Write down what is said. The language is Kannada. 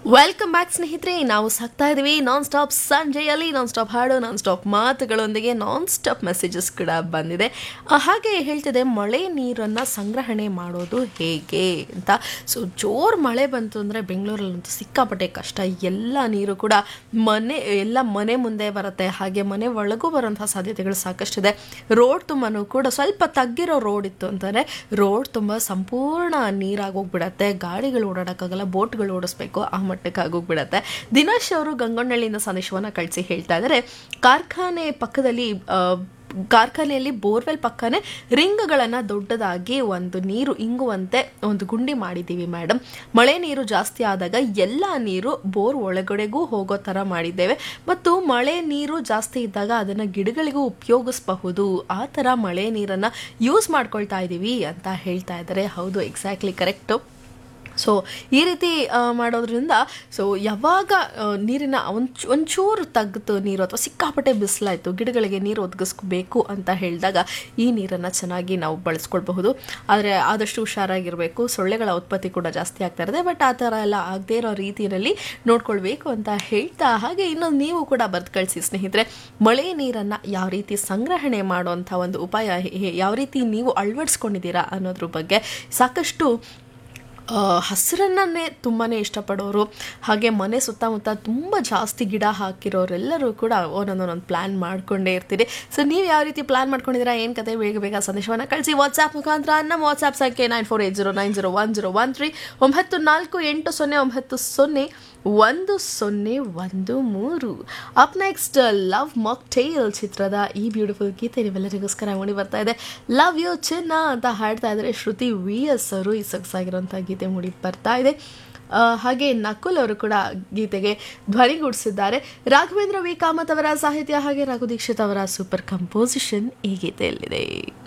ವೆಲ್ಕಮ್ ಬ್ಯಾಕ್ ಸ್ನೇಹಿತರೆ ನಾವು ಸಾಕ್ತಾ ಇದೀವಿ ನಾನ್ ಸ್ಟಾಪ್ ಸಂಜೆಯಲ್ಲಿ ನಾನ್ ಸ್ಟಾಪ್ ಹಾಡು ನಾನ್ ಸ್ಟಾಪ್ ಮಾತುಗಳೊಂದಿಗೆ ನಾನ್ ಸ್ಟಾಪ್ ಮೆಸೇಜಸ್ ಕೂಡ ಬಂದಿದೆ ಆ, ಹಾಗೆ ಹೇಳ್ತಿದೆ ಮಳೆ ನೀರನ್ನು ಸಂಗ್ರಹಣೆ ಮಾಡೋದು ಹೇಗೆ ಅಂತ ಸೊ ಜೋರು ಮಳೆ ಬಂತು ಅಂದರೆ ಬೆಂಗಳೂರಲ್ಲಂತೂ ಸಿಕ್ಕಾಪಟ್ಟೆ ಕಷ್ಟ ಎಲ್ಲ ನೀರು ಕೂಡ ಮನೆ ಎಲ್ಲ ಮನೆ ಮುಂದೆ ಬರುತ್ತೆ ಹಾಗೆ ಮನೆ ಒಳಗೂ ಬರುವಂತಹ ಸಾಧ್ಯತೆಗಳು ಸಾಕಷ್ಟಿದೆ ರೋಡ್ ತುಂಬಾನು ಕೂಡ ಸ್ವಲ್ಪ ತಗ್ಗಿರೋ ರೋಡ್ ಇತ್ತು ಅಂತಂದರೆ ರೋಡ್ ತುಂಬ ಸಂಪೂರ್ಣ ನೀರಾಗೋಗ್ಬಿಡತ್ತೆ ಗಾಡಿಗಳು ಓಡಾಡೋಕ್ಕಾಗಲ್ಲ ಬೋಟ್ಗಳು ಓಡಿಸ್ಬೇಕು ಆ ಮಟ್ಟಕ್ಕೆ ಆಗೋಗ್ಬಿಡತ್ತೆ ದಿನೇಶ್ ಅವರು ಗಂಗೊಂಡಳ್ಳಿಯಿಂದ ಸಂದೇಶವನ್ನು ಕಳಿಸಿ ಹೇಳ್ತಾ ಇದ್ದಾರೆ ಕಾರ್ಖಾನೆ ಪಕ್ಕದಲ್ಲಿ ಆ, ಕಾರ್ಖಾನೆಯಲ್ಲಿ ಬೋರ್ವೆಲ್ ಪಕ್ಕನೇ ರಿಂಗ್ಗಳನ್ನು ದೊಡ್ಡದಾಗಿ ಒಂದು ನೀರು ಇಂಗುವಂತೆ ಒಂದು ಗುಂಡಿ ಮಾಡಿದ್ದೀವಿ ಮೇಡಮ್ ಮಳೆ ನೀರು ಜಾಸ್ತಿ ಆದಾಗ ಎಲ್ಲ ನೀರು ಬೋರ್ ಒಳಗಡೆಗೂ ಹೋಗೋ ಥರ ಮಾಡಿದ್ದೇವೆ ಮತ್ತು ಮಳೆ ನೀರು ಜಾಸ್ತಿ ಇದ್ದಾಗ ಅದನ್ನು ಗಿಡಗಳಿಗೂ ಉಪಯೋಗಿಸಬಹುದು ಆ ಥರ ಮಳೆ ನೀರನ್ನು ಯೂಸ್ ಮಾಡ್ಕೊಳ್ತಾ ಇದ್ದೀವಿ ಅಂತ ಹೇಳ್ತಾ ಇದ್ದಾರೆ ಹೌದು ಎಕ್ಸಾಕ್ಟ್ಲಿ ಕರೆಕ್ಟು ಸೊ ಈ ರೀತಿ ಆ, ಮಾಡೋದ್ರಿಂದ ಸೊ ಯಾವಾಗ ಆ, ನೀರಿನ ಒಂಚ್ ಒಂಚೂರು ತಗ್ತು ನೀರು ಅಥವಾ ಸಿಕ್ಕಾಪಟ್ಟೆ ಬಿಸಿಲಾಯಿತು ಗಿಡಗಳಿಗೆ ನೀರು ಒದಗಿಸ್ಬೇಕು ಅಂತ ಹೇಳಿದಾಗ ಈ ನೀರನ್ನು ಚೆನ್ನಾಗಿ ನಾವು ಬಳಸ್ಕೊಳ್ಬಹುದು ಆದರೆ ಆದಷ್ಟು ಹುಷಾರಾಗಿರಬೇಕು ಸೊಳ್ಳೆಗಳ ಉತ್ಪತ್ತಿ ಕೂಡ ಜಾಸ್ತಿ ಆಗ್ತಾ ಇರುತ್ತೆ ಬಟ್ ಆ ಥರ ಎಲ್ಲ ಆಗದೇ ಇರೋ ರೀತಿಯಲ್ಲಿ ನೋಡ್ಕೊಳ್ಬೇಕು ಅಂತ ಹೇಳ್ತಾ ಹಾಗೆ ಇನ್ನೊಂದು ನೀವು ಕೂಡ ಬರೆದು ಕಳಿಸಿ ಸ್ನೇಹಿತರೆ ಮಳೆ ನೀರನ್ನು ಯಾವ ರೀತಿ ಸಂಗ್ರಹಣೆ ಮಾಡುವಂಥ ಒಂದು ಉಪಾಯ ಹೇ- ಯಾವ ರೀತಿ ನೀವು ಅಳವಡಿಸ್ಕೊಂಡಿದ್ದೀರಾ ಅನ್ನೋದ್ರ ಬಗ್ಗೆ ಸಾಕಷ್ಟು ಆ, ಹಸಿರನ್ನೇ ತುಂಬಾ ಇಷ್ಟಪಡೋರು ಹಾಗೆ ಮನೆ ಸುತ್ತಮುತ್ತ ತುಂಬ ಜಾಸ್ತಿ ಗಿಡ ಹಾಕಿರೋರೆಲ್ಲರೂ ಕೂಡ ಒಂದೊಂದೊಂದೊಂದು ಪ್ಲ್ಯಾನ್ ಮಾಡ್ಕೊಂಡೇ ಇರ್ತೀರಿ ಸೊ ನೀವು ಯಾವ ರೀತಿ ಪ್ಲ್ಯಾನ್ ಮಾಡ್ಕೊಂಡಿದ್ದೀರಾ ಏನು ಕತೆ ಬೇಗ ಬೇಗ ಸಂದೇಶವನ್ನು ಕಳಿಸಿ ವಾಟ್ಸ್ಆ್ಯಪ್ ಮುಖಾಂತರ ನಮ್ಮ ವಾಟ್ಸ್ಆ್ಯಪ್ ಸಂಖ್ಯೆ nine four eight zero nine zero one zero one three ಒಂಬತ್ತು ನಾಲ್ಕು ಎಂಟು ಸೊನ್ನೆ ಒಂಬತ್ತು ಸೊನ್ನೆ ಒಂದು ಸೊನ್ನೆ ಒಂದು ಮೂರು up next love mocktail ಚಿತ್ರದ ಈ ಬ್ಯೂಟಿಫುಲ್ ಗೀತೆ ನೀವೆಲ್ಲರಿಗೋಸ್ಕರ ಮೂಡಿ ಬರ್ತಾ ಇದೆ ಲವ್ ಯು ಚಿನ್ನ ಅಂತ ಹಾಡ್ತಾ ಇದ್ದಾರೆ ಶ್ರುತಿ ವಿ ಎಸ್ ಅವರು ಈ ಸೊಗಸಾಗಿರುವಂಥ ಗೀತೆ ಮೂಡಿ ಬರ್ತಾ ಇದೆ ಆ, ಹಾಗೆ ನಕುಲ್ ಅವರು ಕೂಡ ಗೀತೆಗೆ ಧ್ವನಿಗೂಡಿಸಿದ್ದಾರೆ ರಾಘವೇಂದ್ರ ವಿ ಕಾಮತ್ ಅವರ ಸಾಹಿತ್ಯ ಹಾಗೆ ರಘು ದೀಕ್ಷಿತ್ ಅವರ ಸೂಪರ್ ಕಂಪೋಸಿಷನ್ ಈ ಗೀತೆಯಲ್ಲಿದೆ